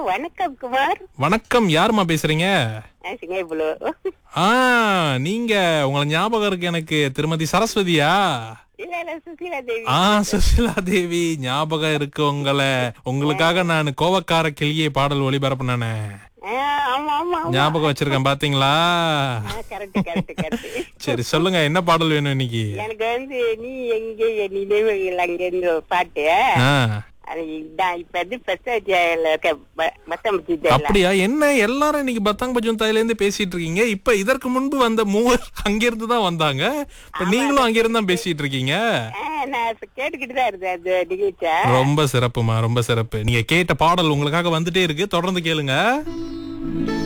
வணக்கம் குமார் வணக்கம் யாரும்மா பேசுறீங்க நான் சிங்கப்பூர் ஆ நீங்க உங்களை ஞாபகம் இருக்கு எனக்கு திருமதி சரஸ்வதியா இல்ல இல்ல சுசீலா தேவி ஆ சுசிலா தேவி ஞாபகம் இருக்கு உங்களை உங்களுக்காக நான் கோவக்கார கிளியை பாடல் ஒளிபரப்புனானே ஆ, ஆமா ஆமா ஆமா ஞாபகம் வச்சிருக்கேன் பாத்தீங்களா கரெக்ட் கரெக்ட் கரெக்ட் சரி சொல்லுங்க என்ன பாடல் வேணும் இன்னைக்கு எனக்கு வந்து நீ எங்கே என் நினைவுகள் அங்கேருந்து ஒரு பாட்டு ஆ, அது இதான் இப்ப வந்து ஃபர்ஸ்ட் மத்தம்பத்தி அப்படியா என்ன எல்லாரும் இன்னைக்கு பத்தாங் பஜுன் தாயில இருந்து பேசிட்டு இருக்கீங்க இப்ப இதற்கு முன்பு வந்த மூவர் அங்கிருந்து தான் வந்தாங்க இப்ப நீங்களும் அங்கிருந்து தான் பேசிட்டு இருக்கீங்க நான் கேட்டுக்கிட்டு தான் இருந்தேன் அந்த நிகழ்ச்சியை ரொம்ப சிறப்புமா ரொம்ப சிறப்பு நீங்க கேட்ட பாடல் உங்களுக்காக வந்துட்டே இருக்கு தொடர்ந்து கேளுங்க